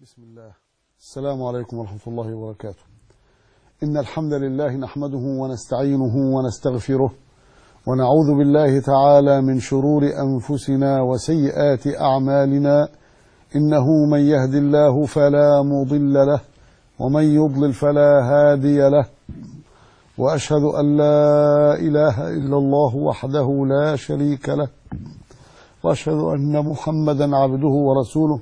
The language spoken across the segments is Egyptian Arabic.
بسم الله السلام عليكم ورحمة الله وبركاته إن الحمد لله نحمده ونستعينه ونستغفره ونعوذ بالله تعالى من شرور أنفسنا وسيئات أعمالنا إنه من يهد الله فلا مضل له ومن يضلل فلا هادي له وأشهد أن لا إله إلا الله وحده لا شريك له وأشهد أن محمدا عبده ورسوله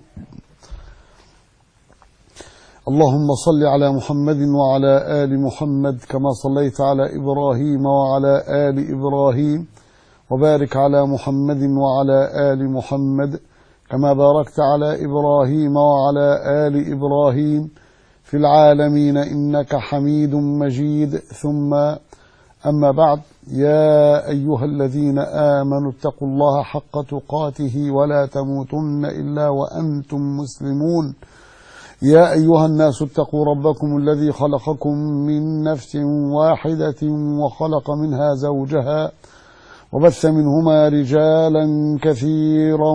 اللهم صل على محمد وعلى آل محمد كما صليت على إبراهيم وعلى آل إبراهيم وبارك على محمد وعلى آل محمد كما باركت على إبراهيم وعلى آل إبراهيم في العالمين إنك حميد مجيد ثم أما بعد يا أيها الذين آمنوا اتقوا الله حق تقاته ولا تموتن إلا وأنتم مسلمون يا أيها الناس اتقوا ربكم الذي خلقكم من نفس واحدة وخلق منها زوجها وبث منهما رجالا كثيرا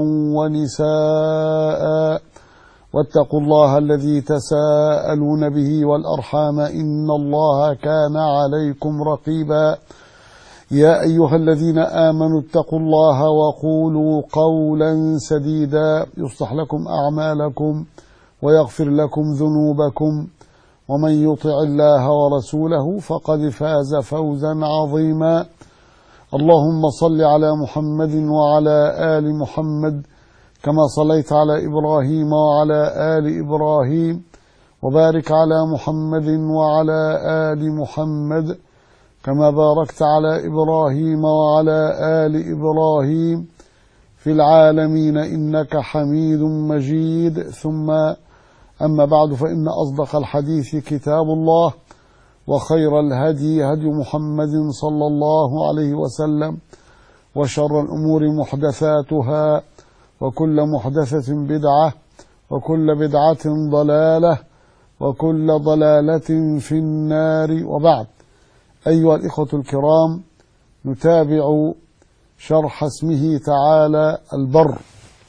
ونساء واتقوا الله الذي تساءلون به والأرحام إن الله كان عليكم رقيبا يا أيها الذين آمنوا اتقوا الله وقولوا قولا سديدا يصلح لكم أعمالكم ويغفر لكم ذنوبكم ومن يطع الله ورسوله فقد فاز فوزا عظيما اللهم صل على محمد وعلى آل محمد كما صليت على إبراهيم وعلى آل إبراهيم وبارك على محمد وعلى آل محمد كما باركت على إبراهيم وعلى آل إبراهيم في العالمين إنك حميد مجيد ثم أما بعد فإن أصدق الحديث كتاب الله وخير الهدي هدي محمد صلى الله عليه وسلم وشر الأمور محدثاتها وكل محدثة بدعة وكل بدعة ضلالة وكل ضلالة في النار وبعد أيها الإخوة الكرام نتابع شرح اسمه تعالى البر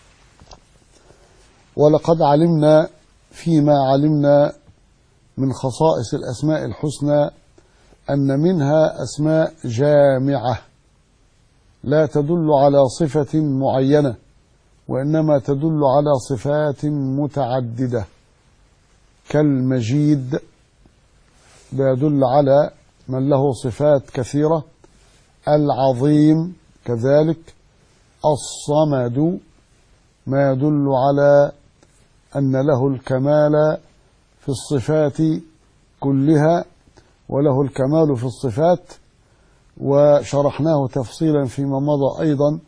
ولقد علمنا فيما علمنا من خصائص الأسماء الحسنى أن منها أسماء جامعة لا تدل على صفة معينة وإنما تدل على صفات متعددة كالمجيد ده يدل على من له صفات كثيرة العظيم كذلك الصمد ما يدل على أن له الكمال في الصفات كلها وله الكمال في الصفات وشرحناه تفصيلا فيما مضى أيضا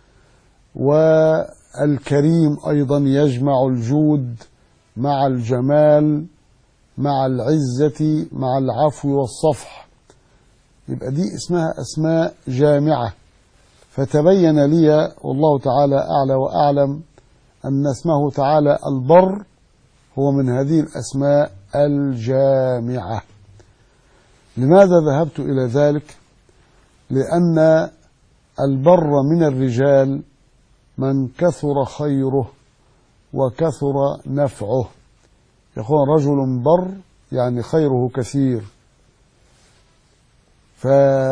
والكريم أيضا يجمع الجود مع الجمال مع العزة مع العفو والصفح يبقى دي اسمها أسماء جامعة فتبين لي والله تعالى أعلى وأعلم أن اسمه تعالى البر هو من هذه الأسماء الجامعة لماذا ذهبت إلى ذلك لأن البر من الرجال من كثر خيره وكثر نفعه يكون رجل بر يعني خيره كثير ف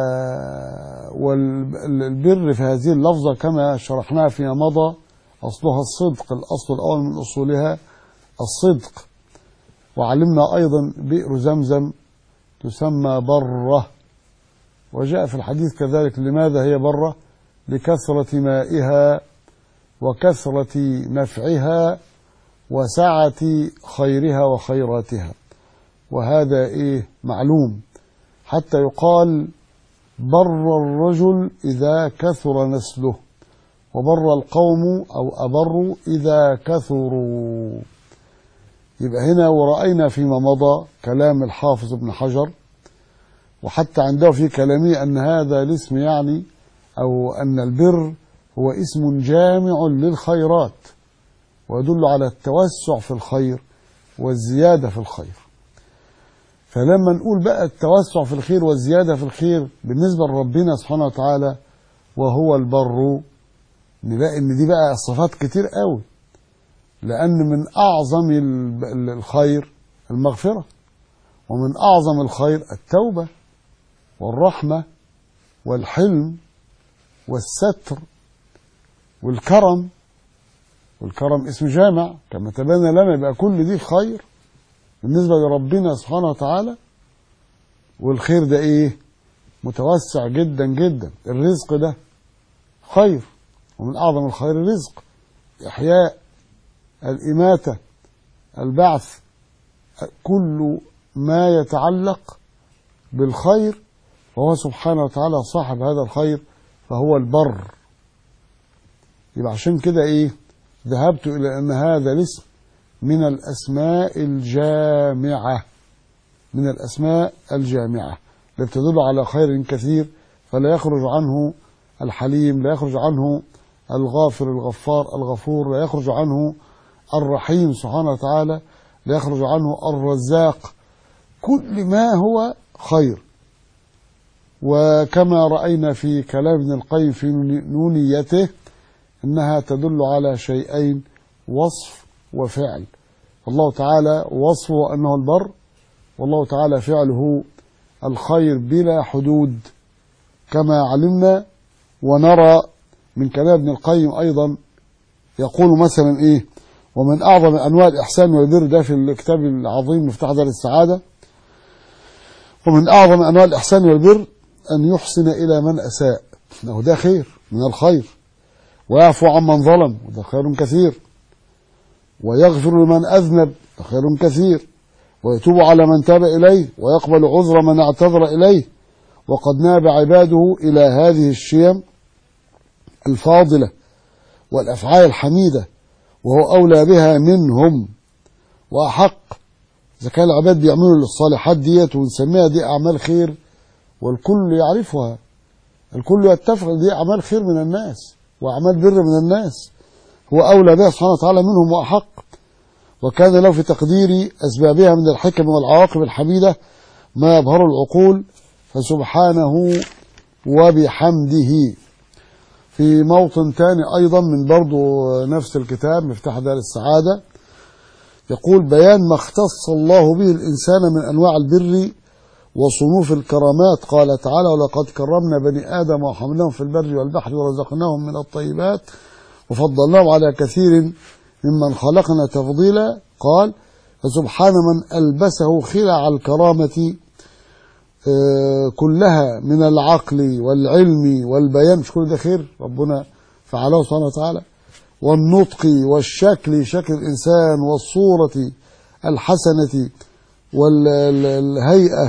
والبر في هذه اللفظة كما شرحناها فيما مضى أصلها الصدق الأصل الأول من أصولها الصدق وعلمنا أيضا بئر زمزم تسمى برة وجاء في الحديث كذلك لماذا هي برة لكثرة مائها وكثرة نفعها وسعة خيرها وخيراتها وهذا إيه معلوم حتى يقال بر الرجل إذا كثر نسله وبر القوم أو أبروا إذا كثروا يبقى هنا ورأينا فيما مضى كلام الحافظ ابن حجر وحتى عنده في كلامه أن هذا الاسم يعني أو أن البر هو اسم جامع للخيرات ويدل على التوسع في الخير والزيادة في الخير فلما نقول بقى التوسع في الخير والزيادة في الخير بالنسبة لربنا سبحانه وتعالى وهو البر نلاقي ان دي بقى صفات كتير قوي لأن من أعظم الخير المغفرة ومن أعظم الخير التوبة والرحمة والحلم والستر والكرم والكرم اسم جامع كما تبين لنا يبقى كل دي خير بالنسبة لربنا سبحانه وتعالى والخير ده ايه متوسع جدا جدا الرزق ده خير ومن أعظم الخير الرزق إحياء الإماتة البعث كل ما يتعلق بالخير وهو سبحانه وتعالى صاحب هذا الخير فهو البر يبقى عشان كده ايه ذهبت الى ان هذا الاسم من الاسماء الجامعه من الاسماء الجامعه اللي بتدل على خير كثير فلا يخرج عنه الحليم لا يخرج عنه الغافر الغفار الغفور لا يخرج عنه الرحيم سبحانه وتعالى لا يخرج عنه الرزاق كل ما هو خير وكما رأينا في كلام ابن القيم في نونيته انها تدل على شيئين وصف وفعل الله تعالى وصفه انه البر والله تعالى فعله الخير بلا حدود كما علمنا ونرى من كلام ابن القيم ايضا يقول مثلا ايه ومن اعظم انواع الاحسان والبر ده في الكتاب العظيم مفتاح دار السعاده ومن اعظم انواع الاحسان والبر ان يحسن الى من اساء انه ده خير من الخير ويعفو عمن ظلم وده خير كثير ويغفر لمن أذنب ده خير كثير ويتوب على من تاب إليه ويقبل عذر من اعتذر إليه وقد ناب عباده إلى هذه الشيم الفاضلة والأفعال الحميدة وهو أولى بها منهم وأحق إذا كان العباد بيعملوا الصالحات ديت ونسميها دي أعمال خير والكل يعرفها الكل يتفق دي أعمال خير من الناس وأعمال بر من الناس هو أولى بها سبحانه وتعالى منهم وأحق وكان له في تقدير أسبابها من الحكم والعواقب الحميدة ما يظهر العقول فسبحانه وبحمده في موطن ثاني أيضا من برضو نفس الكتاب مفتاح دار السعادة يقول بيان ما اختص الله به الإنسان من أنواع البر وصنوف الكرامات قال تعالى ولقد كرمنا بني آدم وحملناهم في البر والبحر ورزقناهم من الطيبات وفضلناهم على كثير ممن خلقنا تفضيلا قال فسبحان من ألبسه خلع الكرامة كلها من العقل والعلم والبيان مش كل ده خير ربنا فعله سبحانه وتعالى والنطق والشكل شكل الإنسان والصورة الحسنة والهيئة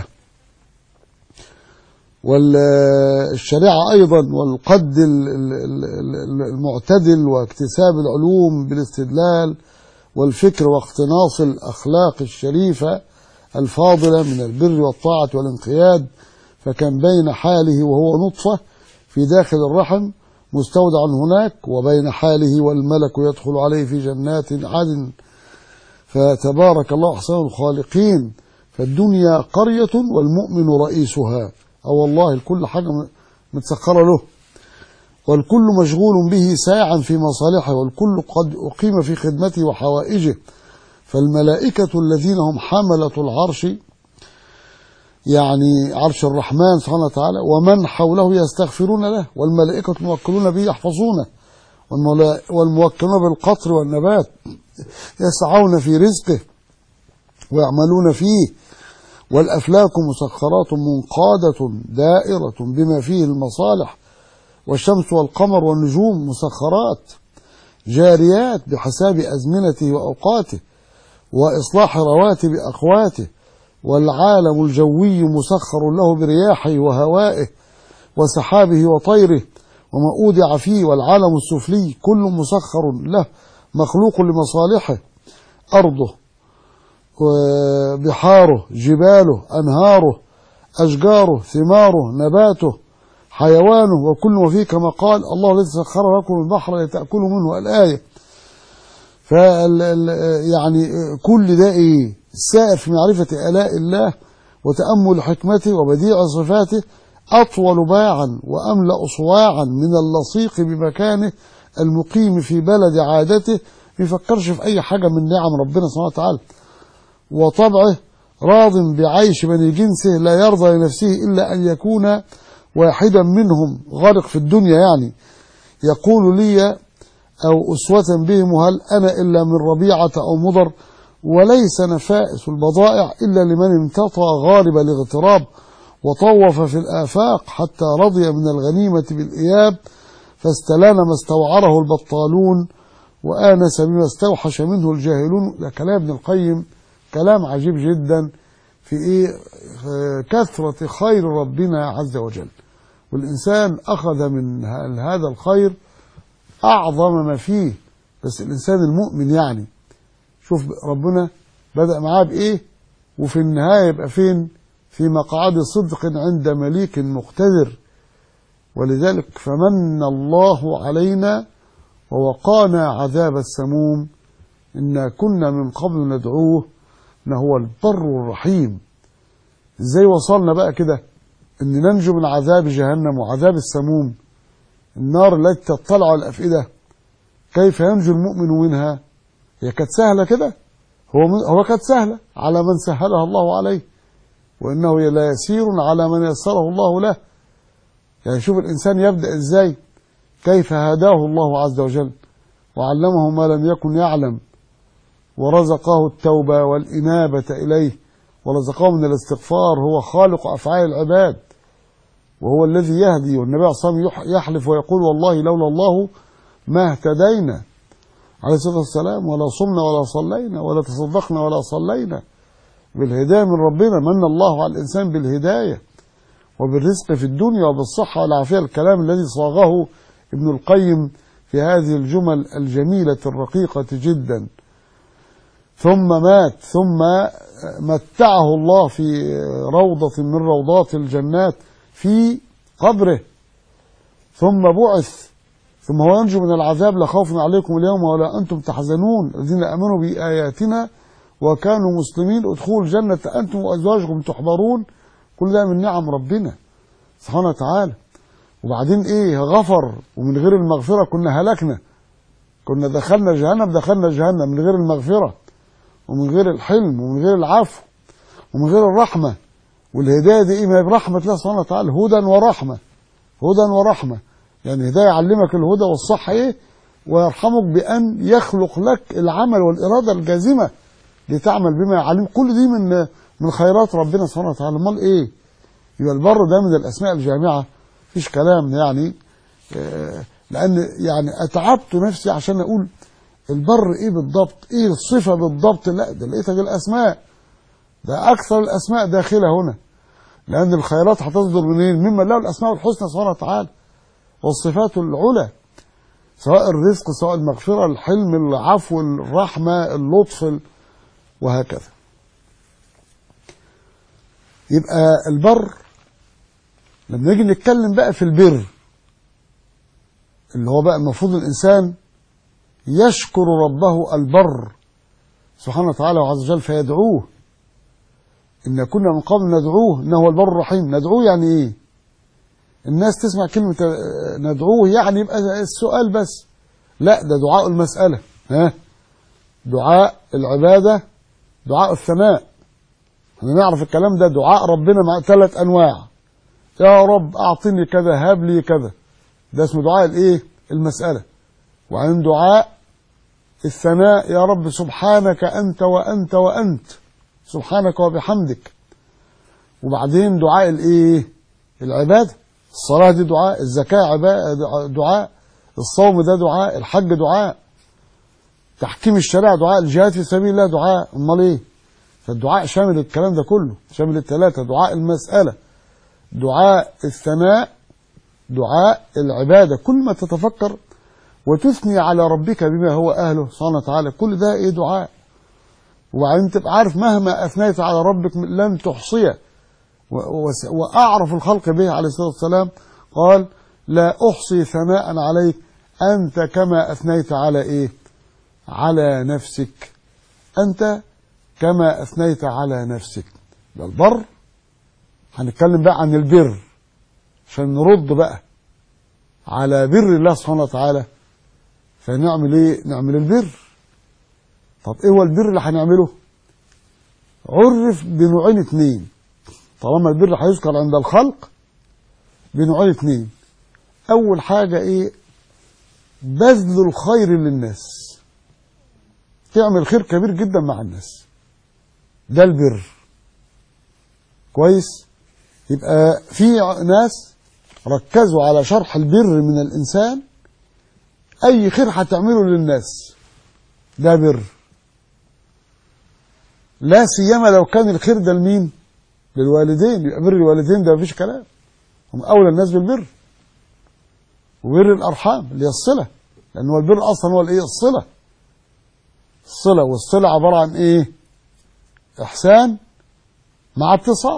والشريعة أيضا والقد المعتدل واكتساب العلوم بالاستدلال والفكر واقتناص الأخلاق الشريفة الفاضلة من البر والطاعة والانقياد فكان بين حاله وهو نطفة في داخل الرحم مستودع هناك وبين حاله والملك يدخل عليه في جنات عدن فتبارك الله أحسن الخالقين فالدنيا قرية والمؤمن رئيسها أو والله الكل حاجة متسخرة له والكل مشغول به ساعا في مصالحه والكل قد أقيم في خدمته وحوائجه فالملائكة الذين هم حملة العرش يعني عرش الرحمن سبحانه وتعالى ومن حوله يستغفرون له والملائكة الموكلون به يحفظونه والموكلون بالقطر والنبات يسعون في رزقه ويعملون فيه والأفلاك مسخرات منقادة دائرة بما فيه المصالح والشمس والقمر والنجوم مسخرات جاريات بحساب أزمنته وأوقاته وإصلاح رواتب أقواته والعالم الجوي مسخر له برياحه وهوائه وسحابه وطيره وما أودع فيه والعالم السفلي كل مسخر له مخلوق لمصالحه أرضه بحاره جباله أنهاره أشجاره ثماره نباته حيوانه وكل ما فيه كما قال الله الذي سخر لكم البحر لتأكلوا منه الآية فال يعني كل ده إيه السائر في معرفة آلاء الله وتأمل حكمته وبديع صفاته أطول باعا وأملأ صواعا من اللصيق بمكانه المقيم في بلد عادته ما يفكرش في أي حاجة من نعم ربنا سبحانه وتعالى وطبعه راض بعيش بني جنسه لا يرضى لنفسه إلا أن يكون واحدا منهم غارق في الدنيا يعني يقول لي أو أسوة بهم هل أنا إلا من ربيعة أو مضر وليس نفائس البضائع إلا لمن امتطى غالب الاغتراب وطوف في الآفاق حتى رضي من الغنيمة بالإياب فاستلان ما استوعره البطالون وآنس بما استوحش منه الجاهلون ده كلام ابن القيم كلام عجيب جدا في إيه كثرة خير ربنا عز وجل والإنسان أخذ من هذا الخير أعظم ما فيه بس الإنسان المؤمن يعني شوف ربنا بدأ معاه بإيه وفي النهاية يبقى فين في مقعد صدق عند مليك مقتدر ولذلك فمن الله علينا ووقانا عذاب السموم إنا كنا من قبل ندعوه إنه هو البر الرحيم إزاي وصلنا بقى كده إن ننجو من عذاب جهنم وعذاب السموم النار التي تطلع على الأفئدة كيف ينجو المؤمن منها هي كانت سهلة كده هو هو كانت سهلة على من سهلها الله عليه وإنه لا يسير على من يسره الله له يعني شوف الإنسان يبدأ إزاي كيف هداه الله عز وجل وعلمه ما لم يكن يعلم ورزقه التوبة والإنابة إليه ورزقه من الاستغفار هو خالق أفعال العباد وهو الذي يهدي والنبي صلى الله عليه وسلم يحلف ويقول والله لولا الله ما اهتدينا عليه الصلاة والسلام ولا صمنا ولا صلينا ولا تصدقنا ولا صلينا بالهداية من ربنا من الله على الإنسان بالهداية وبالرزق في الدنيا وبالصحة والعافية الكلام الذي صاغه ابن القيم في هذه الجمل الجميلة الرقيقة جدا ثم مات ثم متعه الله في روضة من روضات الجنات في قبره ثم بعث ثم هو ينجو من العذاب لا خوف عليكم اليوم ولا أنتم تحزنون الذين أمنوا بآياتنا وكانوا مسلمين ادخلوا الجنة أنتم وأزواجكم تحبرون كل ده من نعم ربنا سبحانه وتعالى وبعدين ايه غفر ومن غير المغفرة كنا هلكنا كنا دخلنا جهنم دخلنا جهنم من غير المغفرة ومن غير الحلم ومن غير العفو ومن غير الرحمة والهداية دي ايه ما هي برحمة الله سبحانه وتعالى هدى ورحمة هدى ورحمة يعني هداية يعلمك الهدى والصح ايه ويرحمك بأن يخلق لك العمل والإرادة الجازمة لتعمل بما يعلم كل دي من من خيرات ربنا سبحانه وتعالى امال ايه يبقى البر ده من الاسماء الجامعه مفيش كلام يعني آه لان يعني اتعبت نفسي عشان اقول البر ايه بالضبط ايه الصفه بالضبط لا ده لقيتها الاسماء ده اكثر الاسماء داخله هنا لان الخيرات هتصدر منين ممن له الاسماء الحسنى سبحانه وتعالى والصفات العلى سواء الرزق سواء المغفره الحلم العفو الرحمه اللطف وهكذا يبقى البر لما نيجي نتكلم بقى في البر اللي هو بقى المفروض الإنسان يشكر ربه البر سبحانه وتعالى وعز وجل فيدعوه إن كنا من قبل ندعوه إنه هو البر الرحيم ندعوه يعني إيه الناس تسمع كلمة ندعوه يعني يبقى السؤال بس لا ده دعاء المسألة ها دعاء العبادة دعاء الثناء احنا نعرف الكلام ده دعاء ربنا مع ثلاث انواع يا رب اعطني كذا هب لي كذا ده اسمه دعاء الايه المساله وعن دعاء الثناء يا رب سبحانك انت وانت وانت سبحانك وبحمدك وبعدين دعاء الايه العباده الصلاه دي دعاء الزكاه عباده دعاء الصوم ده دعاء الحج دعاء تحكيم الشريعه دعاء الجهاد في سبيل الله دعاء امال ايه فالدعاء شامل الكلام ده كله شامل الثلاثة دعاء المسألة دعاء الثناء دعاء العبادة كل ما تتفكر وتثني على ربك بما هو أهله سبحانه وتعالى كل ده إيه دعاء وبعدين تبقى عارف مهما أثنيت على ربك لن تحصيه وأعرف الخلق به عليه الصلاة والسلام قال لا أحصي ثناء عليك أنت كما أثنيت على إيه على نفسك أنت كما أثنيت على نفسك ده البر هنتكلم بقى عن البر عشان نرد بقى على بر الله سبحانه وتعالى فنعمل ايه نعمل البر طب ايه هو البر اللي هنعمله عرف بنوعين اتنين طالما البر هيذكر عند الخلق بنوعين اتنين اول حاجة ايه بذل الخير للناس تعمل خير كبير جدا مع الناس ده البر كويس يبقى في ناس ركزوا على شرح البر من الإنسان أي خير هتعمله للناس ده بر لا سيما لو كان الخير ده لمين للوالدين يبقى بر الوالدين ده مفيش كلام هم أولى الناس بالبر وبر الأرحام اللي هي الصلة لأن هو البر أصلا هو الإيه الصلة الصلة والصلة عبارة عن إيه إحسان مع اتصال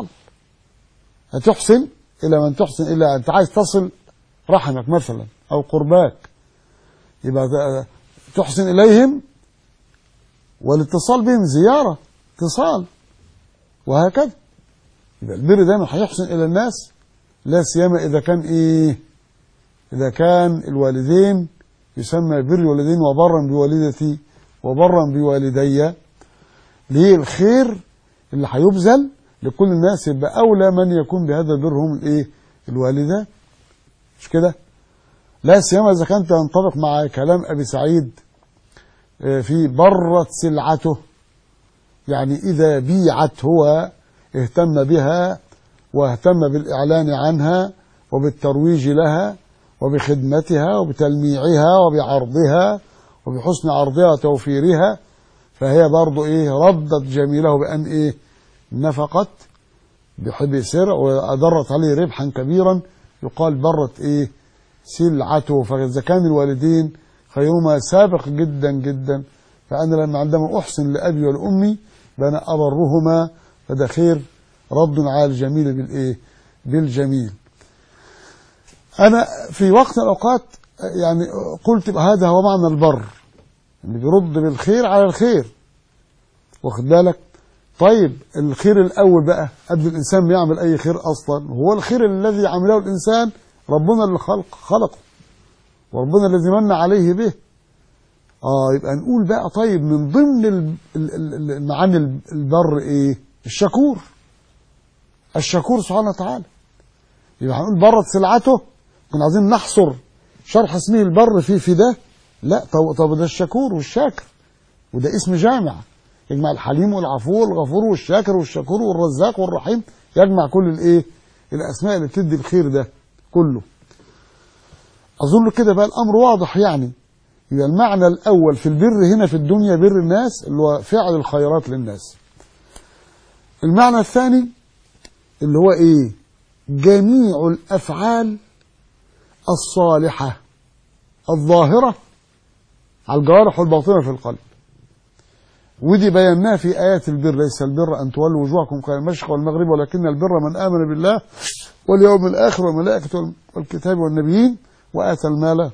هتحسن إلى من تحسن إلى أنت عايز تصل رحمك مثلا أو قرباك يبقى تحسن إليهم والاتصال بهم زيارة اتصال وهكذا يبقى البر دايما هيحسن إلى الناس لا سيما إذا كان إيه إذا كان الوالدين يسمى بر الوالدين وبرا بوالدتي وبرا بوالدي ليه الخير اللي هيبذل لكل الناس يبقى أولى من يكون بهذا البر هم الإيه الوالدان مش كده لا سيما إذا كانت ينطبق مع كلام أبي سعيد في برت سلعته يعني إذا بيعت هو اهتم بها واهتم بالإعلان عنها وبالترويج لها وبخدمتها وبتلميعها وبعرضها وبحسن عرضها وتوفيرها فهي برضو إيه ردت جميله بأن إيه نفقت بحب سر وأدرت عليه ربحا كبيرا يقال برت إيه سلعته فإذا كان الوالدين خيرهما سابق جدا جدا فأنا لما عندما أحسن لأبي ولأمي فأنا أبرهما فده خير رد على الجميل بالإيه بالجميل أنا في وقت الأوقات يعني قلت هذا هو معنى البر اللي بيرد بالخير على الخير واخد بالك طيب الخير الأول بقى قبل الإنسان ما يعمل أي خير أصلا هو الخير الذي عمله الإنسان ربنا اللي خلق خلقه وربنا الذي من عليه به اه يبقى نقول بقى طيب من ضمن المعاني البر ايه الشكور الشكور سبحانه وتعالى يبقى هنقول برت سلعته كنا عايزين نحصر شرح اسمه البر في في ده لا طب, طب ده الشكور والشاكر وده اسم جامع يجمع الحليم والعفو والغفور والشاكر والشكور والرزاق والرحيم يجمع كل الايه الاسماء اللي بتدي الخير ده كله اظن كده بقى الامر واضح يعني يبقى المعنى الاول في البر هنا في الدنيا بر الناس اللي هو فعل الخيرات للناس المعنى الثاني اللي هو ايه جميع الافعال الصالحه الظاهره على الجوارح والباطنه في القلب ودي بيناها في آيات البر ليس البر أن تولوا وجوهكم قبل المشرق والمغرب ولكن البر من آمن بالله واليوم الآخر والملائكة والكتاب والنبيين وآتى المال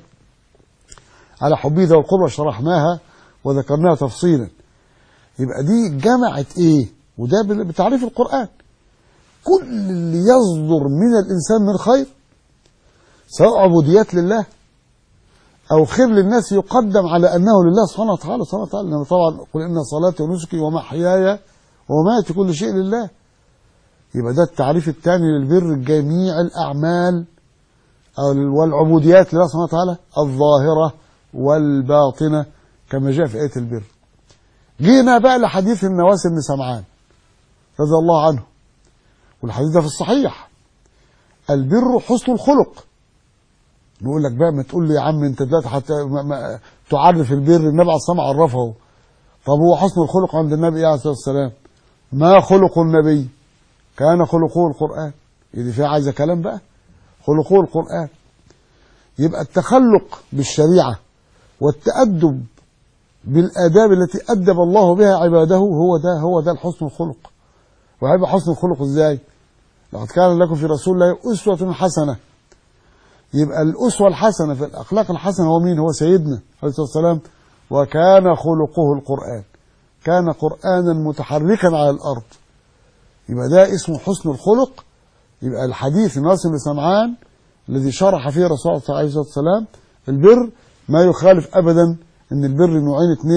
على حبه ذوي القربى شرحناها وذكرناها تفصيلا يبقى دي جمعت ايه وده بتعريف القرآن كل اللي يصدر من الإنسان من خير سواء عبوديات لله أو خير للناس يقدم على أنه لله سبحانه وتعالى سبحانه وتعالى لأن طبعا قل إن صلاتي ونسكي ومحياي ومماتي كل شيء لله يبقى ده التعريف الثاني للبر جميع الأعمال أو والعبوديات لله سبحانه وتعالى الظاهرة والباطنة كما جاء في آية البر جينا بقى لحديث النواس بن سمعان رضي الله عنه والحديث ده في الصحيح البر حسن الخلق نقول لك بقى ما تقول لي يا عم انت دلوقتي حتى ما ما تعرف البر النبي عليه الصلاه والسلام عرفه طب هو حسن الخلق عند النبي عليه الصلاه والسلام ما خلق النبي كان خلقه القران دي فيها عايزه كلام بقى خلقه القران يبقى التخلق بالشريعه والتأدب بالآداب التي أدب الله بها عباده هو ده هو ده الحسن الخلق وهيبقى حسن الخلق ازاي؟ لقد كان لكم في رسول الله أسوة حسنة يبقى الأسوة الحسنة في الأخلاق الحسنة هو مين؟ هو سيدنا عليه الصلاة والسلام وكان خلقه القرآن كان قرآنا متحركا على الأرض يبقى ده اسمه حسن الخلق يبقى الحديث ناصر بن سمعان الذي شرح فيه رسول الله عليه الصلاة والسلام البر ما يخالف أبدا أن البر نوعين اثنين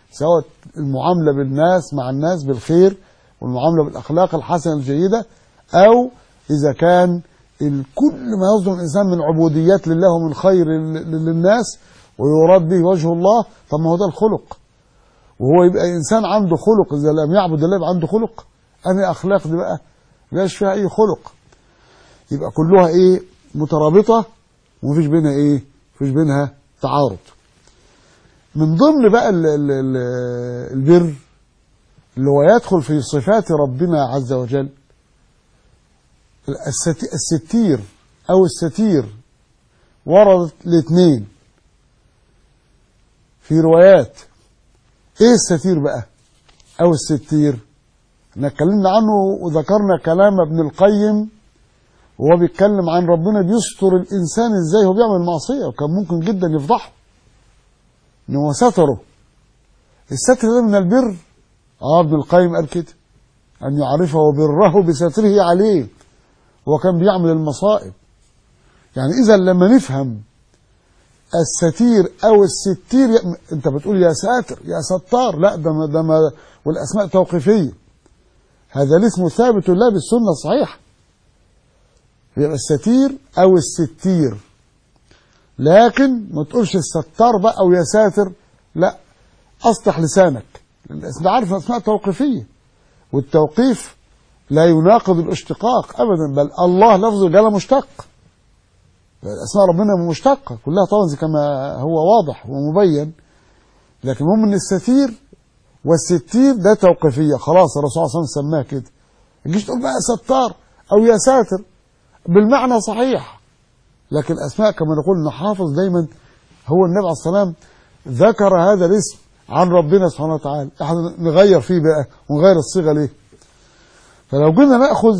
سواء المعاملة بالناس مع الناس بالخير والمعاملة بالأخلاق الحسنة الجيدة أو إذا كان كل ما يصدر الإنسان من عبوديات لله ومن خير للناس ويراد به وجه الله طب ما هو ده الخلق وهو يبقى إنسان عنده خلق إذا لم يعبد الله يبقى عنده خلق أنا أخلاق دي بقى مبقاش فيها أي خلق يبقى كلها إيه مترابطة ومفيش بينها إيه مفيش بينها تعارض من ضمن بقى ال ال ال البر اللي هو يدخل في صفات ربنا عز وجل الستير أو الستير وردت الاثنين في روايات ايه الستير بقى او الستير احنا اتكلمنا عنه وذكرنا كلام ابن القيم وهو بيتكلم عن ربنا بيستر الانسان ازاي هو بيعمل معصيه وكان ممكن جدا يفضحه ان هو ستره الستر ده من البر اه ابن القيم قال كده ان يعرفه بره بستره عليه هو كان بيعمل المصائب يعني اذا لما نفهم الستير او الستير انت بتقول يا ساتر يا ستار لا ده ما ده ما والاسماء توقيفيه هذا الاسم ثابت لا بالسنه الصحيحه يبقى الستير او الستير لكن ما تقولش الستار بقى او يا ساتر لا اصلح لسانك الاسم عارف اسماء توقيفيه والتوقيف لا يناقض الاشتقاق ابدا بل الله لفظه جل مشتق اسماء ربنا مشتقه كلها طبعا كما هو واضح ومبين لكن هم من الستير والستير ده توقيفيه خلاص الرسول صلى الله عليه وسلم سماه كده ما تجيش تقول بقى ستار او يا ساتر بالمعنى صحيح لكن الاسماء كما نقول نحافظ دايما هو النبي عليه الصلاه والسلام ذكر هذا الاسم عن ربنا سبحانه وتعالى احنا نغير فيه بقى ونغير الصيغه ليه فلو جينا ناخذ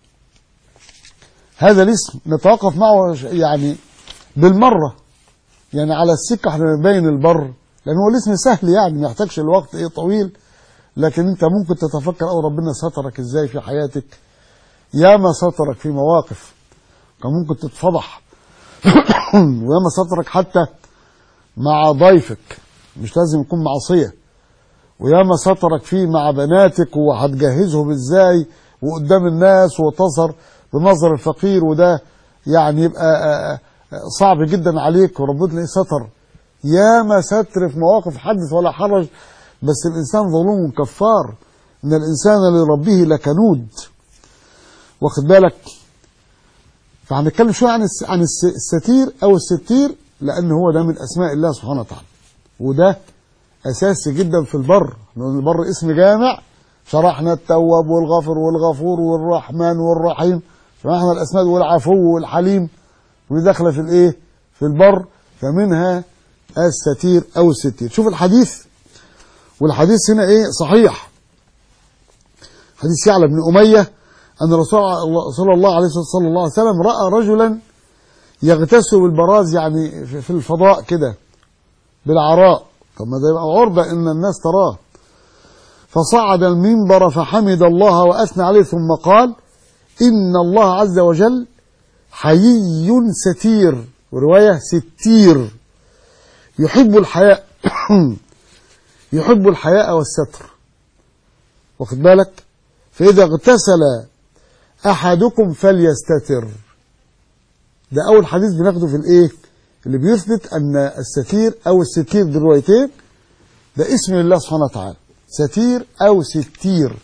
هذا الاسم نتوقف معه يعني بالمره يعني على السكه احنا نبين البر لان هو الاسم سهل يعني ما يحتاجش الوقت ايه طويل لكن انت ممكن تتفكر او ربنا سترك ازاي في حياتك ياما سترك في مواقف كان ممكن تتفضح وياما سترك حتى مع ضيفك مش لازم يكون معصيه وياما سترك فيه مع بناتك وهتجهزهم ازاي وقدام الناس وتصر بنظر الفقير وده يعني يبقى صعب جدا عليك وربنا ستر ياما ستر في مواقف حدث ولا حرج بس الانسان ظلوم كفار ان الانسان لربه لكنود واخد بالك فهنتكلم شويه عن عن الستير او الستير لان هو ده من اسماء الله سبحانه وتعالى وده اساسي جدا في البر لان البر اسم جامع شرحنا التواب والغفر والغفور والرحمن والرحيم شرحنا الاسماء والعفو والحليم وداخله في الايه في البر فمنها الستير او الستير شوف الحديث والحديث هنا ايه صحيح حديث يعلى بن اميه ان رسول الله صلى الله عليه صلى الله عليه وسلم راى رجلا يغتسل بالبراز يعني في الفضاء كده بالعراء طب ما ده يبقى عرضه ان الناس تراه فصعد المنبر فحمد الله واثنى عليه ثم قال ان الله عز وجل حيي ستير وروايه ستير يحب الحياء يحب الحياء والستر واخد بالك فإذا اغتسل أحدكم فليستتر ده أول حديث بناخده في الإيه اللي بيثبت أن الستير أو الستير دي روايتين ده اسم الله سبحانه وتعالى ستير أو ستير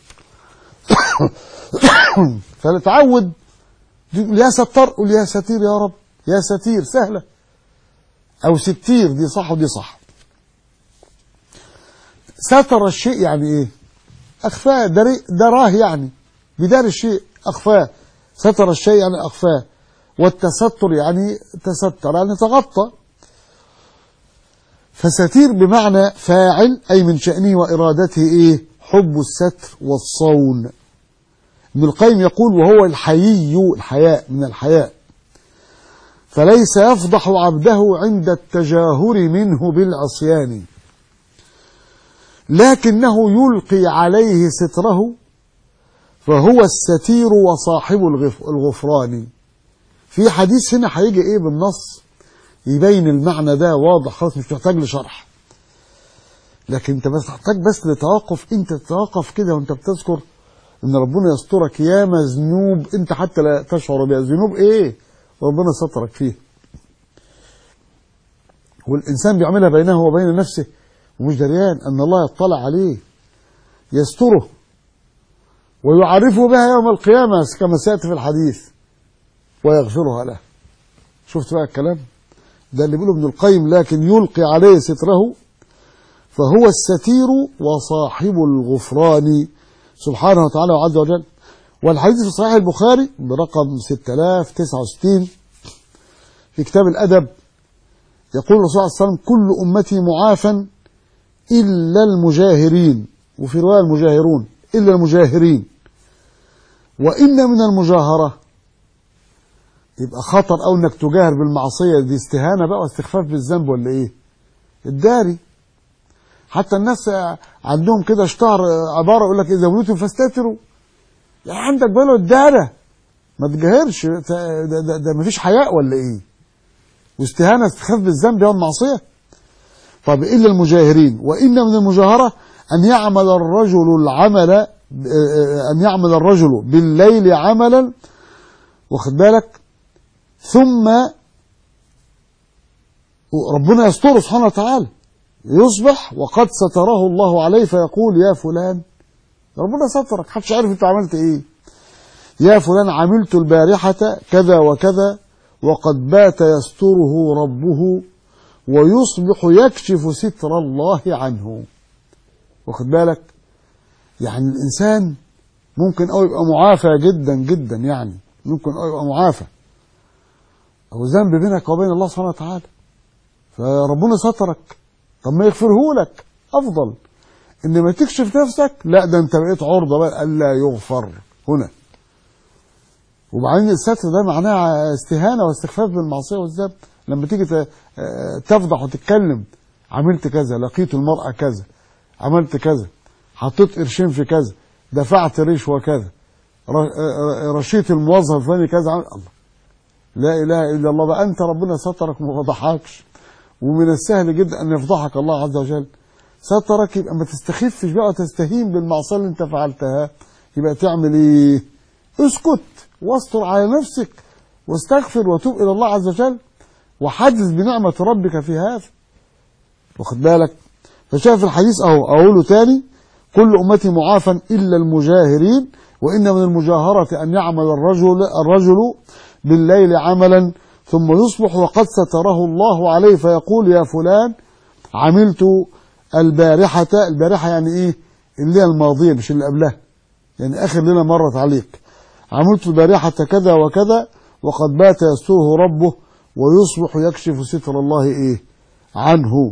فنتعود يا ستار قول يا ستير يا رب يا ستير سهلة أو ستير دي صح ودي صح ستر الشيء يعني إيه أخفاه دراه يعني بدار الشيء أخفاه ستر الشيء يعني أخفاه والتستر يعني تستر يعني تغطى فستير بمعنى فاعل أي من شأنه وإرادته إيه حب الستر والصون ابن القيم يقول وهو الحيي الحياء من الحياء فليس يفضح عبده عند التجاهر منه بالعصيان لكنه يلقي عليه ستره فهو الستير وصاحب الغفران في حديث هنا هيجي ايه بالنص يبين المعنى ده واضح خلاص مش محتاج لشرح لكن انت بس تحتاج بس لتوقف انت تتوقف كده وانت بتذكر ان ربنا يسترك ياما ذنوب انت حتى لا تشعر بها ذنوب ايه ربنا سترك فيها والانسان بيعملها بينه وبين نفسه ومش دريان ان الله يطلع عليه يستره ويعرفه بها يوم القيامة كما سيأتي في الحديث ويغفرها له شفت بقى الكلام ده اللي بيقوله ابن القيم لكن يلقي عليه ستره فهو الستير وصاحب الغفران سبحانه وتعالى وعز وجل والحديث في صحيح البخاري برقم 6069 في كتاب الأدب يقول الرسول صلى الله عليه وسلم كل أمتي معافى إلا المجاهرين وفي رواية المجاهرون إلا المجاهرين وإن من المجاهرة يبقى خطر أو إنك تجاهر بالمعصية دي استهانة بقى واستخفاف بالذنب ولا إيه؟ الداري حتى الناس عندهم كده اشتهر عبارة يقول لك إذا بنيتم فاستتروا يعني عندك باله الدارة ما تجاهرش ده, ده, ده مفيش حياء ولا إيه؟ واستهانة استخفاف بالذنب يوم المعصية طب إلا المجاهرين وإن من المجاهرة أن يعمل الرجل العمل أن يعمل الرجل بالليل عملا واخد بالك ثم ربنا يستره سبحانه وتعالى يصبح وقد ستره الله عليه فيقول يا فلان ربنا سترك محدش عارف انت عملت ايه يا فلان عملت البارحة كذا وكذا وقد بات يستره ربه ويصبح يكشف ستر الله عنه واخد بالك يعني الإنسان ممكن أو يبقى معافى جدا جدا يعني ممكن أو يبقى معافى أو ذنب بينك وبين الله سبحانه وتعالى فربنا سترك طب ما يغفره لك أفضل إن ما تكشف نفسك لا ده أنت بقيت عرضة بقى ألا يغفر هنا وبعدين الستر ده معناه استهانة واستخفاف بالمعصية والذنب لما تيجي تفضح وتتكلم عملت كذا لقيت المرأة كذا عملت كذا حطيت قرشين في كذا دفعت رشوة كذا رشيت الموظف الفلاني كذا عمل الله لا اله الا الله بقى انت ربنا سترك ما فضحكش ومن السهل جدا ان يفضحك الله عز وجل سترك يبقى ما تستخفش بقى وتستهين بالمعصيه اللي انت فعلتها يبقى تعمل ايه؟ اسكت واستر على نفسك واستغفر وتوب الى الله عز وجل وحدث بنعمه ربك في هذا واخد بالك فشاف الحديث اهو اقوله تاني كل امتي معافى الا المجاهرين وان من المجاهره ان يعمل الرجل الرجل بالليل عملا ثم يصبح وقد ستره الله عليه فيقول يا فلان عملت البارحة البارحة يعني ايه الليلة الماضية مش اللي قبلها يعني اخر ليلة مرت عليك عملت البارحة كذا وكذا وقد بات يستره ربه ويصبح يكشف ستر الله ايه عنه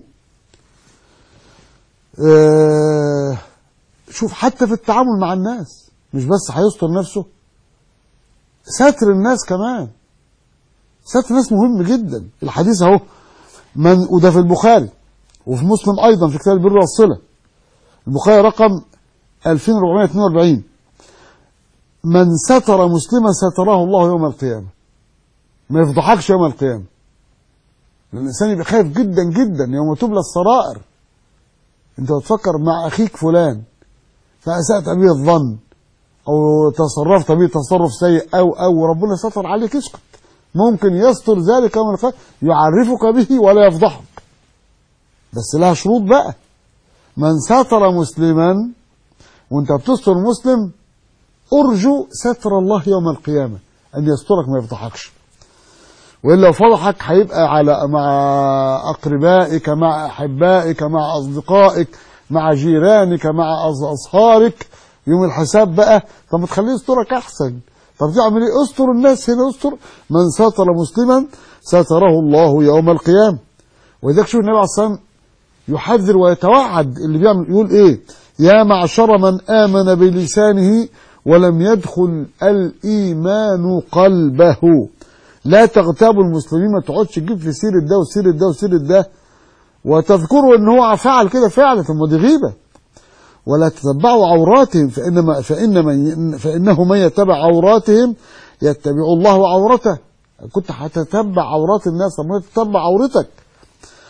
آه شوف حتى في التعامل مع الناس مش بس هيستر نفسه ستر الناس كمان ستر الناس مهم جدا الحديث اهو من وده في البخاري وفي مسلم ايضا في كتاب البر والصله البخاري رقم 2442 من ستر مسلما ستره الله يوم القيامه ما يفضحكش يوم القيامه الانسان يبقى خايف جدا جدا يوم تبلى السرائر انت بتفكر مع اخيك فلان فاسات به الظن او تصرفت به تصرف سيء او او ربنا ستر عليك اسكت ممكن يستر ذلك يوم القيامه يعرفك به ولا يفضحك بس لها شروط بقى من ستر مسلما وانت بتستر مسلم ارجو ستر الله يوم القيامه ان يسترك ما يفضحكش والا لو فضحك هيبقى على مع اقربائك مع احبائك مع اصدقائك مع جيرانك مع اصهارك يوم الحساب بقى طب ما تخليه يسترك احسن طب تعمل ايه استر الناس هنا استر من ستر مسلما ستره الله يوم القيامه ولذلك شوف النبي عليه الصلاه والسلام يحذر ويتوعد اللي بيعمل يقول ايه يا معشر من امن بلسانه ولم يدخل الايمان قلبه لا تغتابوا المسلمين ما تقعدش تجيب في سيره ده وسيره ده وسيره ده وتذكروا ان هو فعل كده فعلا ثم دي غيبه ولا تتبعوا عوراتهم فإنما فإن من فإنه من يتبع عوراتهم يتبع الله عورته كنت هتتبع عورات الناس طب ما تتبع عورتك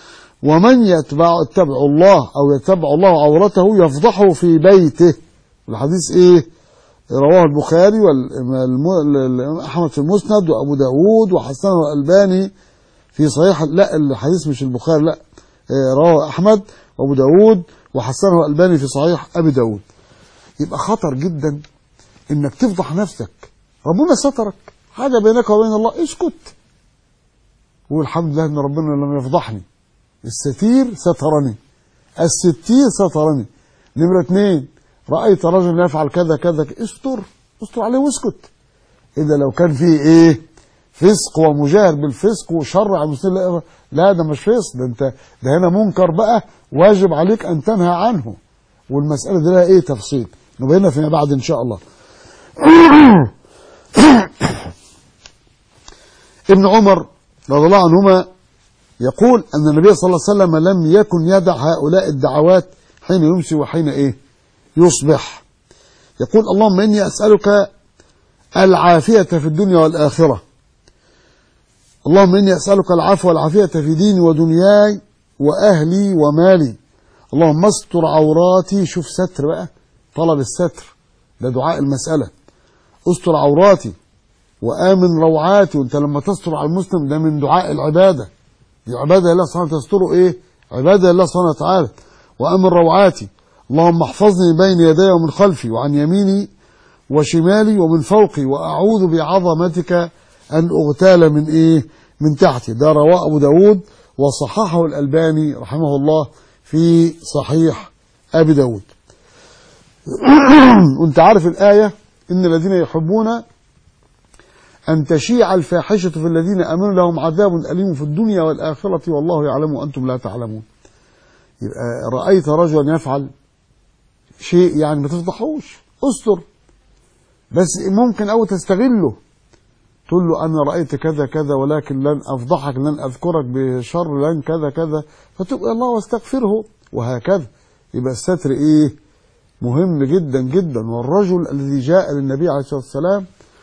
ومن يتبع يتبع الله أو يتبع الله عورته يفضحه في بيته الحديث إيه رواه البخاري والإمام أحمد في المسند وأبو داود وحسنه الألباني في صحيح لا الحديث مش البخاري لا رواه أحمد وأبو داود وحسنه الألباني في صحيح أبي داود يبقى خطر جدا إنك تفضح نفسك ربنا سترك حاجة بينك وبين الله اسكت والحمد لله إن ربنا لم يفضحني الستير سترني الستير سترني نمرة اثنين رأيت رجل يفعل كذا كذا استر استر عليه واسكت إذا لو كان فيه إيه فسق ومجاهر بالفسق وشرع المسلمين لا ده مش فسق ده انت ده هنا منكر بقى واجب عليك ان تنهى عنه والمسألة دي لها ايه تفصيل نبينها فيما بعد ان شاء الله ابن عمر رضي الله عنهما يقول أن النبي صلى الله عليه وسلم لم يكن يدع هؤلاء الدعوات حين يمسي وحين إيه يصبح يقول اللهم إني أسألك العافية في الدنيا والآخرة اللهم إني أسألك العفو والعافية في ديني ودنياي وأهلي ومالي اللهم استر عوراتي شوف ستر بقى طلب الستر ده دعاء المسألة استر عوراتي وآمن روعاتي وانت لما تستر على المسلم ده من دعاء العبادة دي عبادة لله سبحانه تستره ايه عبادة لله سبحانه وتعالى وآمن روعاتي اللهم احفظني بين يدي ومن خلفي وعن يميني وشمالي ومن فوقي وأعوذ بعظمتك أن أغتال من إيه من تحتي ده رواه أبو داود وصححه الألباني رحمه الله في صحيح أبي داود وانت عارف الآية إن الذين يحبون أن تشيع الفاحشة في الذين آمنوا لهم عذاب أليم في الدنيا والآخرة والله يعلم وأنتم لا تعلمون يبقى رأيت رجلا يفعل شيء يعني ما تفضحوش استر بس ممكن أو تستغله تقول له أنا رأيت كذا كذا ولكن لن أفضحك لن أذكرك بشر لن كذا كذا فتبقى الله واستغفره وهكذا يبقى الستر إيه مهم جدا جدا والرجل الذي جاء للنبي عليه الصلاة والسلام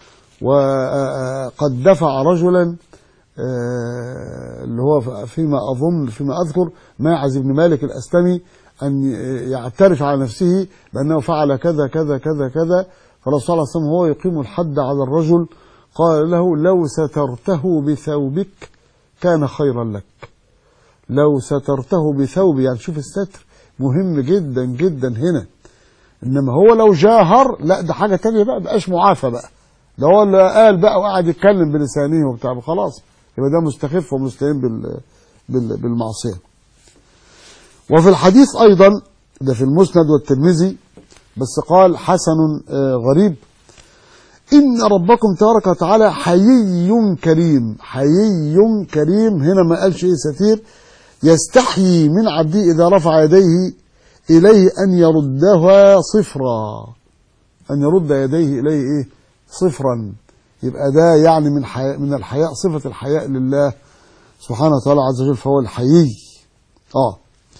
وقد دفع رجلا اللي هو فيما أظن فيما أذكر ماعز بن مالك الأسلمي أن يعترف على نفسه بأنه فعل كذا كذا كذا كذا فالرسول صلى الله عليه وسلم هو يقيم الحد على الرجل قال له لو سترته بثوبك كان خيرا لك لو سترته بثوب يعني شوف الستر مهم جدا جدا هنا انما هو لو جاهر لا ده حاجه تانية بقى بقاش معافى بقى ده هو اللي قال بقى وقعد يتكلم بلسانه وبتاع خلاص يبقى ده مستخف ومستهين بال بال بالمعصيه وفي الحديث ايضا ده في المسند والترمذي بس قال حسن غريب إن ربكم تبارك وتعالى حيي كريم حيي كريم هنا ما قالش إيه ستير يستحيي من عبده إذا رفع يديه إليه أن يردها صفرا أن يرد يديه إليه إيه صفرا يبقى ده يعني من حياء من الحياء صفة الحياء لله سبحانه وتعالى عز وجل فهو الحيي آه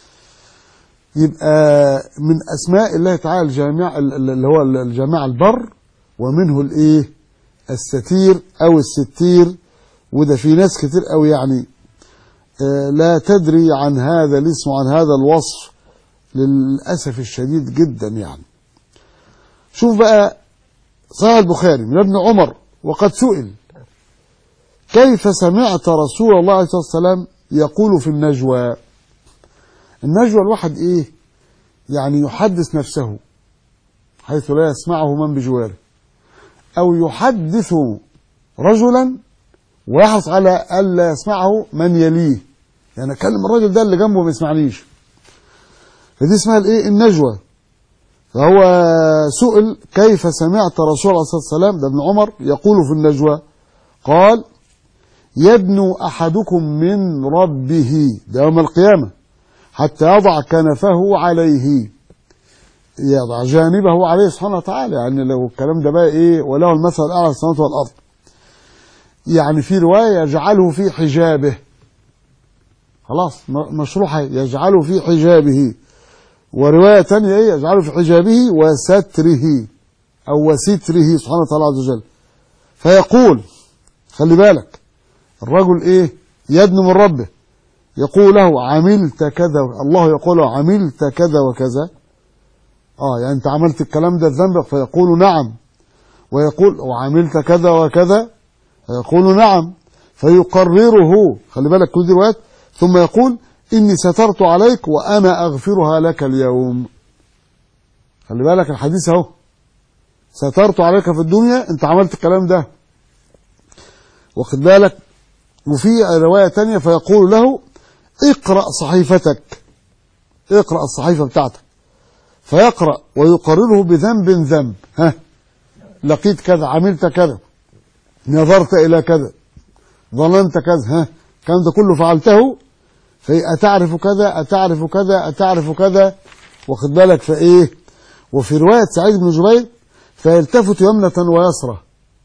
يبقى من أسماء الله تعالى الجامع اللي هو الجامع البر ومنه الايه الستير او الستير وده في ناس كتير قوي يعني آه لا تدري عن هذا الاسم وعن هذا الوصف للاسف الشديد جدا يعني شوف بقى صحيح البخاري من ابن عمر وقد سئل كيف سمعت رسول الله عليه الصلاه والسلام يقول في النجوى النجوى الواحد ايه يعني يحدث نفسه حيث لا يسمعه من بجواره أو يحدث رجلا ويحرص على ألا يسمعه من يليه يعني أكلم الراجل ده اللي جنبه ما يسمعنيش فدي اسمها الايه النجوى فهو سئل كيف سمعت رسول الله صلى الله عليه وسلم ده ابن عمر يقول في النجوى قال يدنو أحدكم من ربه ده يوم القيامة حتى يضع كنفه عليه يضع جانبه عليه سبحانه وتعالى يعني لو الكلام ده بقى ايه وله المثل الاعلى في السماوات والارض يعني في روايه يجعله في حجابه خلاص مشروحه يجعله في حجابه وروايه ثانيه ايه يجعله في حجابه وستره او وستره سبحانه وتعالى عز وجل فيقول خلي بالك الرجل ايه يدنو من ربه يقول له عملت كذا الله يقول له عملت كذا وكذا اه يعني انت عملت الكلام ده ذنبك فيقول نعم ويقول وعملت كذا وكذا فيقول نعم فيقرره خلي بالك كل دي روايات ثم يقول إني سترت عليك وأنا أغفرها لك اليوم خلي بالك الحديث اهو سترت عليك في الدنيا انت عملت الكلام ده واخد بالك وفي رواية تانية فيقول له اقرأ صحيفتك اقرأ الصحيفة بتاعتك فيقرأ ويقرره بذنب ذنب ها لقيت كذا عملت كذا نظرت إلى كذا ظننت كذا ها الكلام ده كله فعلته فأتعرف كذا أتعرف كذا أتعرف كذا واخد بالك فإيه وفي رواية سعيد بن جبير فيلتفت يمنة ويسرى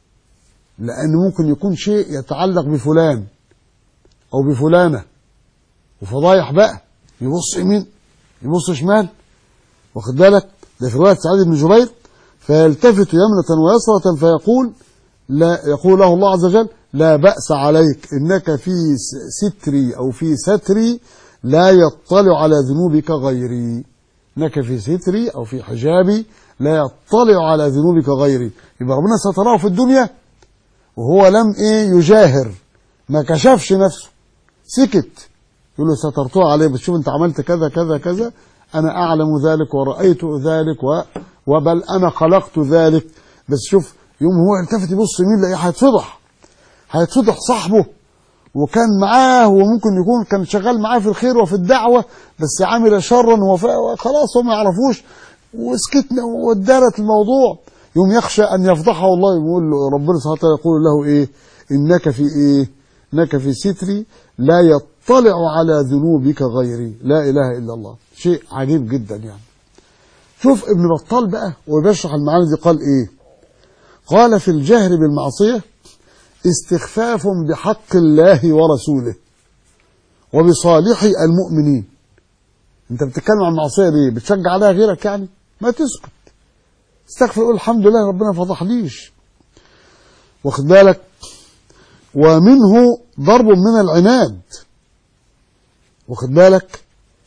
لأن ممكن يكون شيء يتعلق بفلان أو بفلانة وفضايح بقى يبص يمين يبص شمال واخد بالك ده في رواية سعيد بن جبير فيلتفت يمنة ويسرة فيقول لا يقول له الله عز وجل لا بأس عليك إنك في ستري أو في ستري لا يطلع على ذنوبك غيري إنك في ستري أو في حجابي لا يطلع على ذنوبك غيري يبقى ربنا ستراه في الدنيا وهو لم إيه يجاهر ما كشفش نفسه سكت يقول له سترتها عليه بس شوف انت عملت كذا كذا كذا انا اعلم ذلك ورأيت ذلك و وبل انا خلقت ذلك بس شوف يوم هو التفت يبص يمين لاقيه هيتفضح هيتفضح صاحبه وكان معاه وممكن يكون كان شغال معاه في الخير وفي الدعوة بس عمل شرا وخلاص هو ما يعرفوش وسكتنا وادارت الموضوع يوم يخشى أن يفضحه الله يقول له ربنا سبحانه وتعالى يقول له إيه إنك في إيه إنك في ستري لا يطلع على ذنوبك غيري لا إله إلا الله شيء عجيب جدا يعني شوف ابن بطال بقى وبيشرح المعاني دي قال إيه قال في الجهر بالمعصية استخفاف بحق الله ورسوله وبصالح المؤمنين انت بتتكلم عن معصيه ليه بتشجع عليها غيرك يعني ما تسكت استغفر قول الحمد لله ربنا فضحليش واخد بالك ومنه ضرب من العناد واخد بالك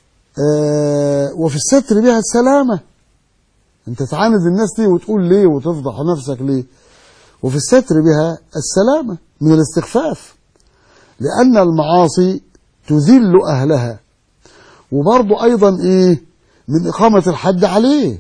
آه وفي الستر بها السلامة انت تعاند الناس ليه وتقول ليه وتفضح نفسك ليه وفي الستر بها السلامة من الاستخفاف لأن المعاصي تذل أهلها وبرضه أيضا إيه من إقامة الحد عليه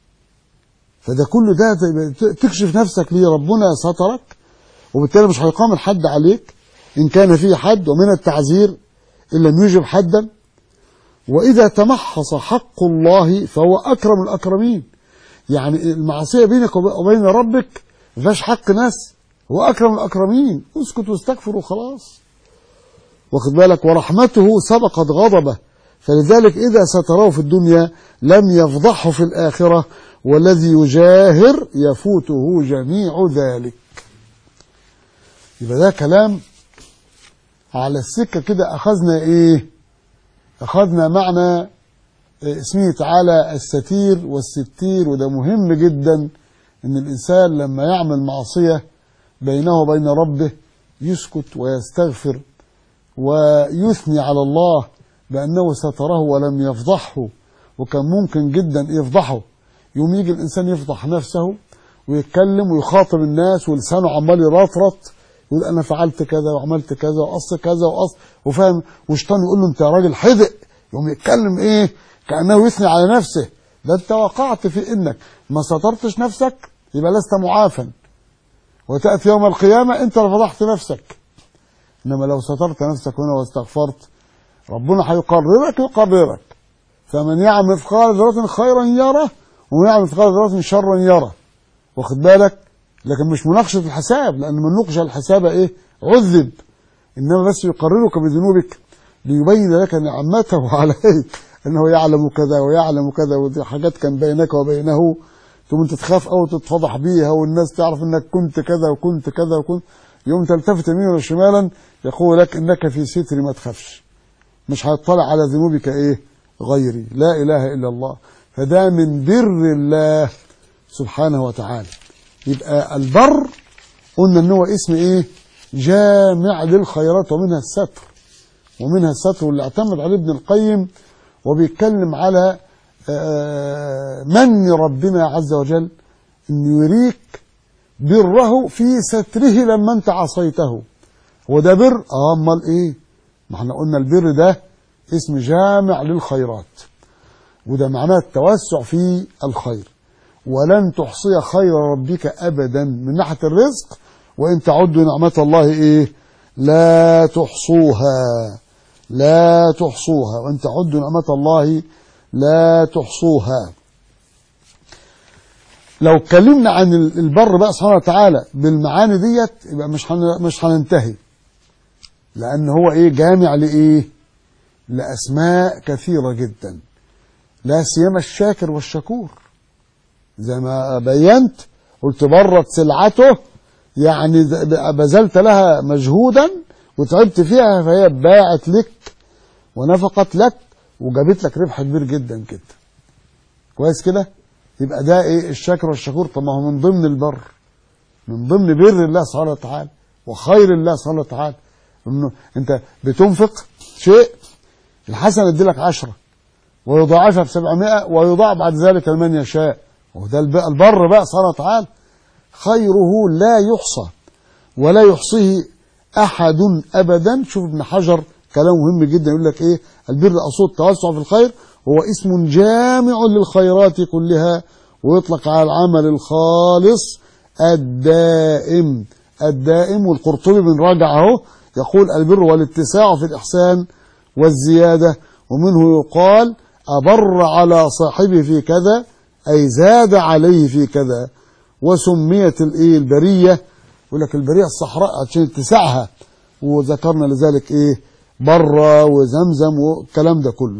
فده كله ده تكشف نفسك ليه ربنا سترك وبالتالي مش هيقام الحد عليك إن كان فيه حد ومن التعزير إن لم يوجب حدا وإذا تمحص حق الله فهو أكرم الأكرمين يعني المعصية بينك وبين ربك ما فيهاش حق ناس هو أكرم الأكرمين اسكت واستغفر وخلاص واخد بالك ورحمته سبقت غضبه فلذلك إذا ستراه في الدنيا لم يفضحه في الآخرة والذي يجاهر يفوته جميع ذلك يبقى ده كلام على السكة كده أخذنا إيه أخذنا معنى اسمه تعالى الستير والستير وده مهم جدا ان الانسان لما يعمل معصيه بينه وبين ربه يسكت ويستغفر ويثني على الله بانه ستره ولم يفضحه وكان ممكن جدا يفضحه يوم يجي الانسان يفضح نفسه ويتكلم ويخاطب الناس ولسانه عمال يرطرط يقول انا فعلت كذا وعملت كذا وقص كذا وقص وفاهم وشيطان يقول له انت يا راجل حدق يقوم يتكلم ايه كانه يثني على نفسه ده انت وقعت في انك ما سترتش نفسك يبقى لست معافا وتأتي يوم القيامة انت اللي فضحت نفسك انما لو سترت نفسك هنا واستغفرت ربنا هيقررك يقررك فمن يعمل مثقال ذرة خيرا يره ومن يعمل مثقال ذرة شرا يره واخد بالك لكن مش مناقشة الحساب لأن من نقش الحساب إيه عذب إنما بس يقررك بذنوبك ليبين لك نعمته عليك أنه يعلم كذا ويعلم كذا ودي حاجات كان بينك وبينه ثم انت تخاف أو تتفضح بيها والناس تعرف أنك كنت كذا وكنت كذا وكنت يوم تلتفت يمينا وشمالا يقول لك إنك في ستر ما تخافش مش هيطلع على ذنوبك إيه غيري لا إله إلا الله فده من بر الله سبحانه وتعالى يبقى البر قلنا ان هو اسم ايه جامع للخيرات ومنها الستر ومنها الستر واللي اعتمد عليه ابن القيم وبيتكلم على من ربنا عز وجل انه يريك بره في ستره لما انت عصيته هو ده بر اه امال ايه ما احنا قلنا البر ده اسم جامع للخيرات وده معناه التوسع في الخير ولن تحصي خير ربك ابدا من ناحيه الرزق وان تعدوا نعمه الله ايه لا تحصوها لا تحصوها وان تعدوا نعمه الله لا تحصوها لو اتكلمنا عن البر بقى سبحانه وتعالى بالمعاني ديت يبقى مش مش هننتهي لان هو ايه جامع لايه لاسماء كثيره جدا لا سيما الشاكر والشكور زي ما بينت قلت برت سلعته يعني بذلت لها مجهودا وتعبت فيها فهي باعت لك ونفقت لك وجابت لك ربح كبير جدا كده كويس كده يبقى ده ايه الشاكر والشكور طب ما هو من ضمن البر من ضمن بر الله سبحانه وتعالى وخير الله سبحانه وتعالى انه انت بتنفق شيء الحسنه يدي لك 10 ويضاعفها ب 700 ويضاع بعد ذلك لمن يشاء وده البر بقى سبحانه وتعالى خيره لا يحصى ولا يحصيه احد ابدا شوف ابن حجر كلام مهم جدا يقول لك ايه البر اصول التوسع في الخير هو اسم جامع للخيرات كلها ويطلق على العمل الخالص الدائم الدائم والقرطبي من راجع اهو يقول البر والاتساع في الإحسان والزيادة ومنه يقال أبر على صاحبه في كذا أي زاد عليه في كذا وسميت الايه البرية يقول لك البرية الصحراء عشان اتساعها وذكرنا لذلك ايه برة وزمزم والكلام ده كله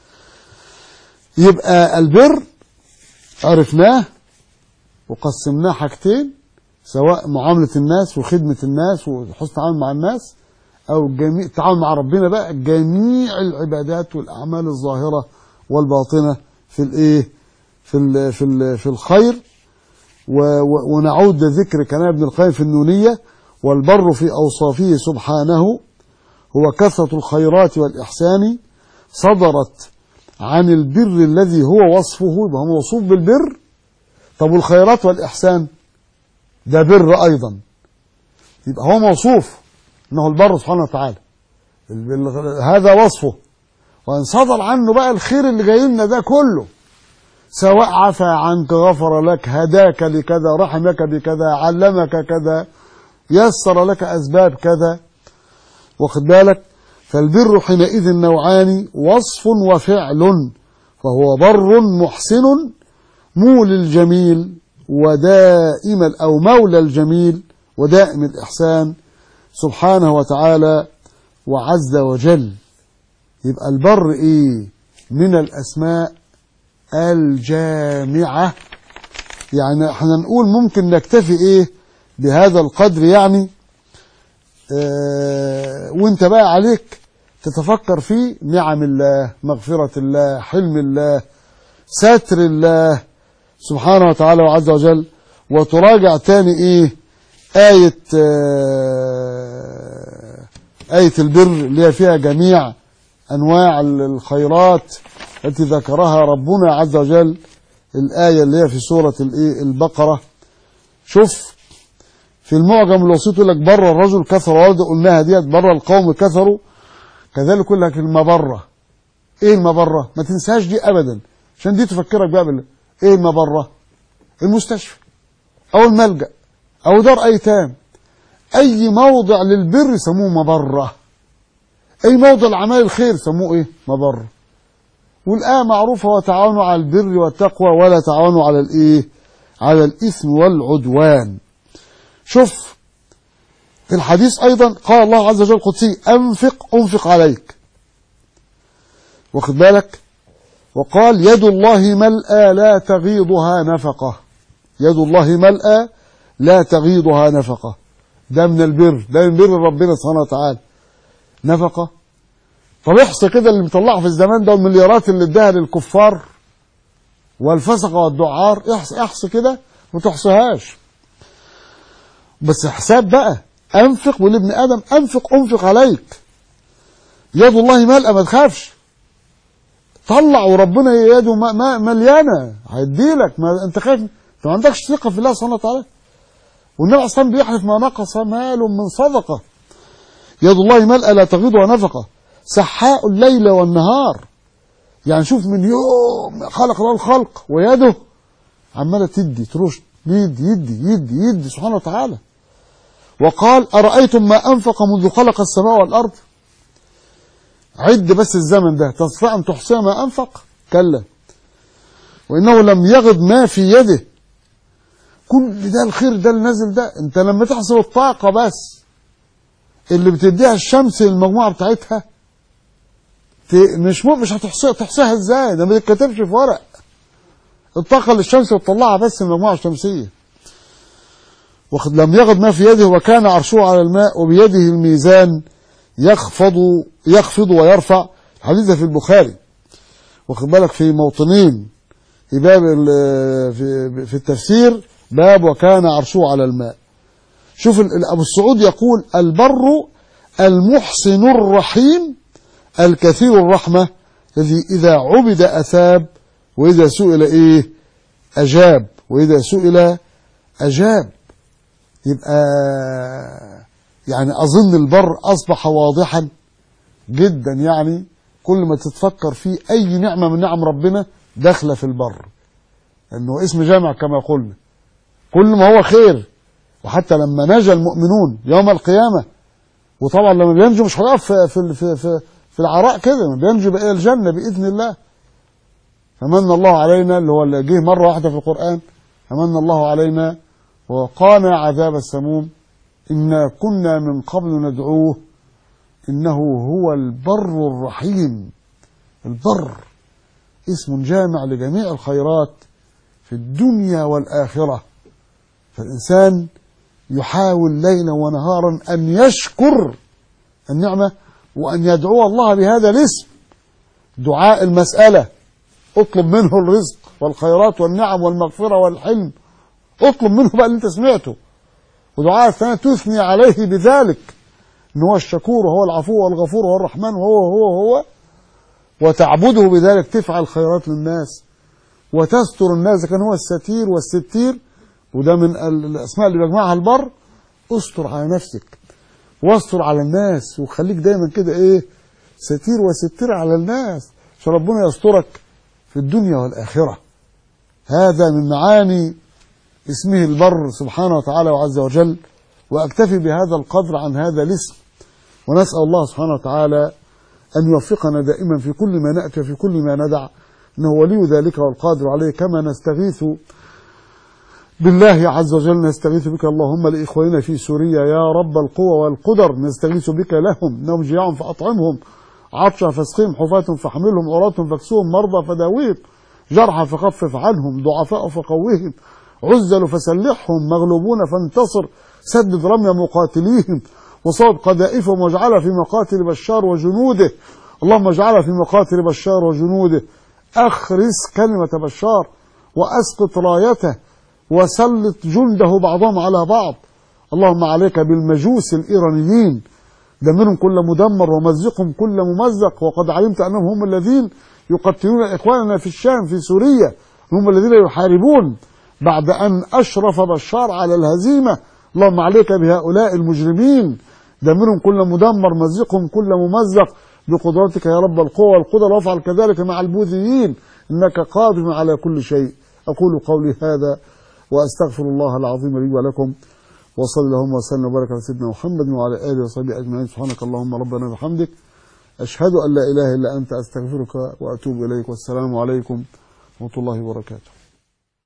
يبقى البر عرفناه وقسمناه حاجتين سواء معاملة الناس وخدمة الناس وحسن التعامل مع الناس أو جميع التعامل مع ربنا بقى جميع العبادات والأعمال الظاهرة والباطنة في الإيه في ال في ال في الخير ونعود لذكر كلام ابن القيم في النونية والبر في أوصافه سبحانه هو كثرة الخيرات والإحسان صدرت عن البر الذي هو وصفه يبقى هو موصوف بالبر طب والخيرات والإحسان ده بر أيضا يبقى هو موصوف انه البر سبحانه وتعالى هذا وصفه وان صدر عنه بقى الخير اللي جاي لنا ده كله سواء عفى عنك غفر لك هداك لكذا رحمك بكذا علمك كذا يسر لك اسباب كذا واخد بالك فالبر حينئذ نوعان وصف وفعل فهو بر محسن مول الجميل ودائم او مولى الجميل ودائم الاحسان سبحانه وتعالى وعز وجل يبقى البر ايه من الاسماء الجامعة يعني احنا نقول ممكن نكتفي ايه بهذا القدر يعني اه وانت بقى عليك تتفكر في نعم الله مغفرة الله حلم الله ستر الله سبحانه وتعالى وعز وجل وتراجع تاني ايه آية آه آية البر اللي هي فيها جميع أنواع الخيرات التي ذكرها ربنا عز وجل الآية اللي هي في سورة البقرة شوف في المعجم الوسيط يقول لك بر الرجل كثر ولده قلناها ديت بر القوم كثروا كذلك يقول لك المبرة ايه المبرة ما تنساش دي ابدا عشان دي تفكرك بقى بالله ايه المبرة المستشفى او الملجأ او دار ايتام اي موضع للبر يسموه مبرة اي موضع لعمال الخير يسموه ايه مبرة والآية معروفة وتعاونوا على البر والتقوى ولا تعاونوا على الايه على الاثم والعدوان شوف في الحديث ايضا قال الله عز وجل قدسي انفق انفق عليك واخد بالك وقال يد الله ملأى لا تغيضها نفقة يد الله ملأى لا تغيضها نفقة ده من البر ده من بر ربنا سبحانه وتعالى نفقة طب احصي كده اللي مطلعه في الزمان ده والمليارات اللي اداها للكفار والفسقة والدعار احصي احصي كده ما تحصيهاش بس حساب بقى انفق ولابن ادم انفق انفق عليك يد الله ملأ ما تخافش طلع وربنا يده ما ما مليانه هيديلك ما انت خايف انت ما عندكش ثقه في الله سبحانه وتعالى والنبي عليه الصلاه والسلام بيحلف ما نقص مال من صدقه يد الله ملأ لا تغيضها نفقه سحاء الليل والنهار يعني شوف من يوم خلق الله الخلق ويده عماله تدي تروش يدي يدي يدي يدي سبحانه وتعالى وقال أرأيتم ما أنفق منذ خلق السماء والأرض عد بس الزمن ده تستطيع أن تحصي ما أنفق كلا وإنه لم يغض ما في يده كل ده الخير ده اللي نازل ده انت لما تحسب الطاقة بس اللي بتديها الشمس للمجموعة بتاعتها مش مش هتحصيها تحصيها ازاي ده ما بيتكتبش في ورق الطاقة اللي الشمس بتطلعها بس المجموعة الشمسية وقد لم يغض ما في يده وكان عرشه على الماء وبيده الميزان يخفض يخفض ويرفع الحديث في البخاري واخد بالك في موطنين في باب في في التفسير باب وكان عرشه على الماء شوف ابو السعود يقول البر المحسن الرحيم الكثير الرحمة الذي إذا عبد أثاب وإذا سئل إيه أجاب وإذا سئل أجاب يبقى يعني أظن البر أصبح واضحا جدا يعني كل ما تتفكر فيه أي نعمة من نعم ربنا داخلة في البر لأنه اسم جامع كما قلنا كل ما هو خير وحتى لما نجا المؤمنون يوم القيامة وطبعا لما بينجو مش هيقف في, في, في, في, في العراء كده بينجو بقى الجنة بإذن الله فمن الله علينا اللي هو اللي جه مرة واحدة في القرآن فمن الله علينا ووقانا عذاب السموم إنا كنا من قبل ندعوه إنه هو البر الرحيم البر اسم جامع لجميع الخيرات في الدنيا والآخرة فالإنسان يحاول ليلا ونهارا أن يشكر النعمة وأن يدعو الله بهذا الاسم دعاء المسألة اطلب منه الرزق والخيرات والنعم والمغفرة والحلم اطلب منه بقى اللي انت سمعته ودعاء الثانية تثني عليه بذلك ان هو الشكور وهو العفو والغفور وهو الرحمن وهو هو هو وتعبده بذلك تفعل خيرات للناس وتستر الناس كان هو الستير والستير وده من الاسماء اللي بيجمعها البر استر على نفسك واستر على الناس وخليك دايما كده ايه ستير وستير على الناس عشان ربنا يسترك في الدنيا والآخرة هذا من معاني اسمه البر سبحانه وتعالى وعز وجل وأكتفي بهذا القدر عن هذا الاسم ونسأل الله سبحانه وتعالى أن يوفقنا دائما في كل ما نأتي وفي كل ما ندع إنه ولي ذلك والقادر عليه كما نستغيث بالله عز وجل نستغيث بك اللهم لإخواننا في سوريا يا رب القوى والقدر نستغيث بك لهم إنهم جياع فأطعمهم عطشا فاسقهم حفاة فاحملهم عراة فاكسوهم مرضى فداويهم جرحى فخفف عنهم ضعفاء فقوهم عزلوا فسلحهم مغلوبون فانتصر سدد رمي مقاتليهم وصوب قذائفهم واجعلها في مقاتل بشار وجنوده اللهم اجعلها في مقاتل بشار وجنوده اخرس كلمة بشار واسقط رايته وسلط جنده بعضهم على بعض اللهم عليك بالمجوس الإيرانيين دمرهم كل مدمر ومزقهم كل ممزق وقد علمت أنهم هم الذين يقتلون إخواننا في الشام في سوريا هم الذين يحاربون بعد أن أشرف بشار على الهزيمة اللهم عليك بهؤلاء المجرمين دمرهم كل مدمر مزقهم كل ممزق بقدرتك يا رب القوة والقدر وافعل كذلك مع البوذيين إنك قادر على كل شيء أقول قولي هذا وأستغفر الله العظيم لي ولكم وصلى اللهم وسلم وبارك على سيدنا محمد وعلى آله وصحبه أجمعين سبحانك اللهم ربنا وبحمدك أشهد أن لا إله إلا أنت أستغفرك وأتوب إليك والسلام عليكم ورحمة الله وبركاته